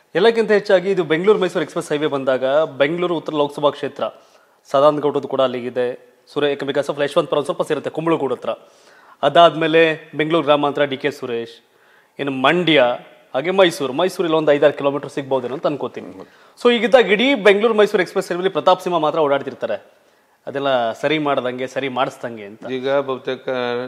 ಎಲ್ಲಕ್ಕಿಂತ ಹೆಚ್ಚಾಗಿ ಇದು ಬೆಂಗಳೂರು ಮೈಸೂರು ಎಕ್ಸ್ಪ್ರೆಸ್ ಹೈವೇ ಬಂದಾಗ ಬೆಂಗಳೂರು ಉತ್ತರ ಲೋಕಸಭಾ ಕ್ಷೇತ್ರ ಸದಾನಂದ ಗೌಡದ್ದು ಕೂಡ ಅಲ್ಲಿಗಿದೆ ಸುರೇ ಬಿಕಾಸ್ ಆಫ್ ಯಶವಂತಪುರ ಒಂದು ಸ್ವಲ್ಪ ಸೇರುತ್ತೆ ಕುಂಬಳಗೂಡು ಹತ್ರ ಅದಾದಮೇಲೆ ಬೆಂಗಳೂರು ಗ್ರಾಮಾಂತರ ಡಿ ಕೆ ಸುರೇಶ್ ಇನ್ನು ಮಂಡ್ಯ ಹಾಗೆ ಮೈಸೂರು ಮೈಸೂರಲ್ಲಿ ಒಂದು ಐದಾರು ಕಿಲೋಮೀಟರ್ ಸಿಗ್ಬೋದೇನೋ ಅಂತ ಅನ್ಕೋತೀನಿ ಸೊ ಈಗಿದ್ದಾಗ ಇಡೀ ಬೆಂಗಳೂರು ಮೈಸೂರು ಎಕ್ಸ್ಪ್ರೆಸ್ ಹೈವೇಲಿ ಪ್ರತಾಪ್ ಸಿಂಹ ಮಾತ್ರ ಓಡಾಡ್ತಿರ್ತಾರೆ ಅದೆಲ್ಲ ಸರಿ ಮಾಡ್ದಂಗೆ ಸರಿ ಮಾಡಿಸ್ದಂಗೆ ಅಂತ ಈಗ ಬಹುತೇಕ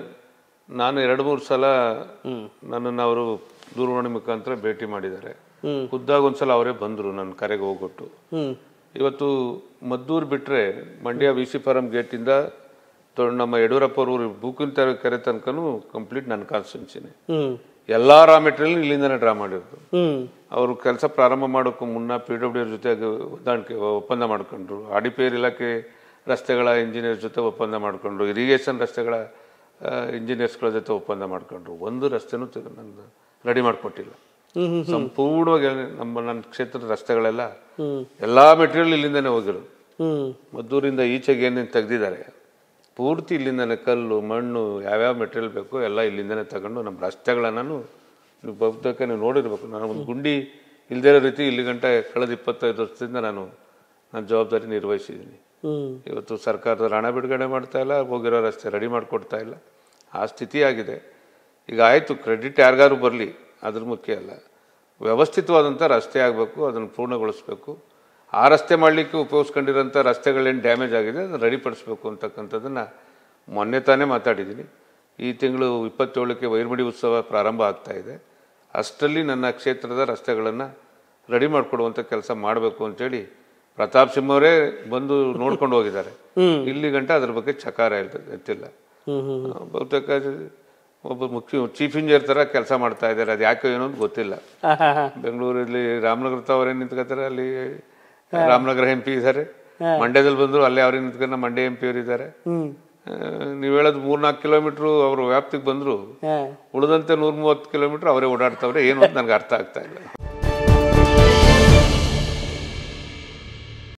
ನಾನು ಎರಡು ಮೂರು ಸಲ ನನ್ನನ್ನು ಅವರು ದೂರವಾಣಿ ಮುಖಾಂತರ ಭೇಟಿ ಮಾಡಿದ್ದಾರೆ ಖುದ್ದಾಗಿ ಒಂದ್ಸಲ ಅವರೇ ಬಂದರು ನನ್ನ ಕರೆಗೆ ಹೋಗ್ಬಿಟ್ಟು ಹ್ಮ್ ಇವತ್ತು ಮದ್ದೂರು ಬಿಟ್ಟರೆ ಮಂಡ್ಯ ವಿ ಸಿ ಫಾರಂ ಗೇಟಿಂದ ತೊಗೊಂಡು ನಮ್ಮ ಯಡಿಯೂರಪ್ಪ ಅವರು ಬೂಕಿನ ತರ ಕೆರೆ ತನಕನೂ ಕಂಪ್ಲೀಟ್ ನನ್ನ ಕಾನ್ಸ್ಟಿಟ್ಯೂನ್ಸಿನೇ ಹ್ಮ್ ಎಲ್ಲ ರಾ ಮೆಟೀರಿಯಲ್ ಇಲ್ಲಿಂದನೇ ಡ್ರಾ ಮಾಡಿರೋದು ಹ್ಮ್ ಅವರು ಕೆಲಸ ಪ್ರಾರಂಭ ಮಾಡೋಕ್ಕೂ ಮುನ್ನ ಪಿ ಡಬ್ಲ್ಯೂ ಜೊತೆಗೆ ಹೊಂದಾಣಿಕೆ ಒಪ್ಪಂದ ಮಾಡ್ಕೊಂಡ್ರು ಆಡಿಪೇರ್ ಇಲಾಖೆ ರಸ್ತೆಗಳ ಇಂಜಿನಿಯರ್ ಜೊತೆ ಒಪ್ಪಂದ ಮಾಡ್ಕೊಂಡ್ರು ಇರಿಗೇಷನ್ ರಸ್ತೆಗಳ ಇಂಜಿನಿಯರ್ಸ್ಗಳ ಜೊತೆ ಒಪ್ಪಂದ ಮಾಡ್ಕೊಂಡ್ರು ಒಂದು ರಸ್ತೆನೂ ತೆಗೆ- ನಂದು ರೆಡಿ ಮಾಡಿಕೊಟ್ಟಿಲ್ಲ ಸಂಪೂರ್ಣವಾಗಿ ನಮ್ಮ ನನ್ನ ಕ್ಷೇತ್ರದ ರಸ್ತೆಗಳೆಲ್ಲ ಎಲ್ಲಾ ಮೆಟೀರಿಯಲ್ ಇಲ್ಲಿಂದನೇ ಹೋಗಿರೋದು ಹ್ಮ್ ಮದ್ದೂರಿಂದ ಈಚೆಗೆ ಏನೇನು ತೆಗ್ದಿದ್ದಾರೆ ಪೂರ್ತಿ ಇಲ್ಲಿಂದನೇ ಕಲ್ಲು ಮಣ್ಣು ಯಾವ್ಯಾವ ಮೆಟೀರಿಯಲ್ ಬೇಕೋ ಎಲ್ಲ ಇಲ್ಲಿಂದನೇ ತಗೊಂಡು ನಮ್ಮ ರಸ್ತೆಗಳನ್ನು ನೀವು ಬಹುತೇಕ ನೀವು ನೋಡಿರ್ಬೇಕು ನಾನು ಒಂದು ಗುಂಡಿ ಇಲ್ದೇ ಇರೋ ರೀತಿ ಇಲ್ಲಿ ಗಂಟ ಕಳೆದ ಇಪ್ಪತ್ತೈದು ವರ್ಷದಿಂದ ನಾನು ನನ್ನ ಜವಾಬ್ದಾರಿ ನಿರ್ವಹಿಸಿದ್ದೀನಿ ಹ್ಮ್ ಇವತ್ತು ಸರ್ಕಾರದ ಹಣ ಬಿಡುಗಡೆ ಮಾಡ್ತಾ ಇಲ್ಲ ಹೋಗಿರೋ ರಸ್ತೆ ರೆಡಿ ಮಾಡಿಕೊಡ್ತಾ ಇಲ್ಲ ಆ ಸ್ಥಿತಿ ಆಗಿದೆ ಈಗ ಆಯಿತು ಕ್ರೆಡಿಟ್ ಯಾರಿಗಾರು ಬರಲಿ ಅದ್ರ ಮುಖ್ಯ ಅಲ್ಲ ವ್ಯವಸ್ಥಿತವಾದಂಥ ರಸ್ತೆ ಆಗಬೇಕು ಅದನ್ನು ಪೂರ್ಣಗೊಳಿಸ್ಬೇಕು ಆ ರಸ್ತೆ ಮಾಡಲಿಕ್ಕೆ ಉಪಯೋಗಿಸ್ಕೊಂಡಿರೋಂಥ ರಸ್ತೆಗಳೇನು ಡ್ಯಾಮೇಜ್ ಆಗಿದೆ ಅದನ್ನು ರೆಡಿಪಡಿಸ್ಬೇಕು ಅಂತಕ್ಕಂಥದ್ದನ್ನು ಮೊನ್ನೆ ತಾನೇ ಮಾತಾಡಿದ್ದೀನಿ ಈ ತಿಂಗಳು ಇಪ್ಪತ್ತೇಳಕ್ಕೆ ವೈರ್ಮಡಿ ಉತ್ಸವ ಪ್ರಾರಂಭ ಆಗ್ತಾ ಇದೆ ಅಷ್ಟರಲ್ಲಿ ನನ್ನ ಕ್ಷೇತ್ರದ ರಸ್ತೆಗಳನ್ನು ರೆಡಿ ಮಾಡಿಕೊಡುವಂಥ ಕೆಲಸ ಮಾಡಬೇಕು ಅಂತೇಳಿ ಪ್ರತಾಪ್ ಸಿಂಹ ಅವರೇ ಬಂದು ನೋಡ್ಕೊಂಡು ಹೋಗಿದ್ದಾರೆ ಇಲ್ಲಿ ಗಂಟ ಅದ್ರ ಬಗ್ಗೆ ಚಕಾರ ಇಲ್ದ- ಎತ್ತಿಲ್ಲ ಹ್ಮ್ ಹ್ಮ್ ಆ, ಬಹುತೇಕ ಒಬ್ಬ ಮುಖ್ಯ ಚೀಫ್ ಇಂಜಿನಿಯರ್ ತರ ಕೆಲಸ ಮಾಡ್ತಾ ಇದ್ದಾರೆ ಅದು ಯಾಕೆ ಏನೋ ಅಂತ ಗೊತ್ತಿಲ್ಲ ಹಾ ಹಾ ಹಾ ಬೆಂಗಳೂರಲ್ಲಿ ರಾಮನಗರ ಅವರೇ ನಿಂತ್ಕೋತಾರೆ ಅಲ್ಲಿ ರಾಮನಗರ ಎಂ ಪಿ ಇದ್ದಾರೆ ಮಂಡ್ಯದಲ್ಲಿ ಬಂದ್ರು ಅಲ್ಲೇ ಅವ್ರೇ ನಿಂತ್ಕೊಂಡು ಮಂಡ್ಯ ಎಂ ಪಿ ಅವರು ಇದ್ದಾರೆ ಹ್ಮ್ ನೀವು ಹೇಳೋದು ಮೂರ್ನಾಲ್ಕು ಕಿಲೋಮೀಟರ್ ಅವ್ರ ವ್ಯಾಪ್ತಿಗೆ ಬಂದ್ರು ಹಾ ಉಳಿದಂತೆ ನೂರ ಮೂವತ್ತು ಕಿಲೋಮೀಟರ್ ಅವರೇ ಓಡಾಡ್ತಾವ್ರೆ ಏನು ಅಂತ ನನಗೆ ಅರ್ಥ ಆಗ್ತಾ ಇಲ್ಲ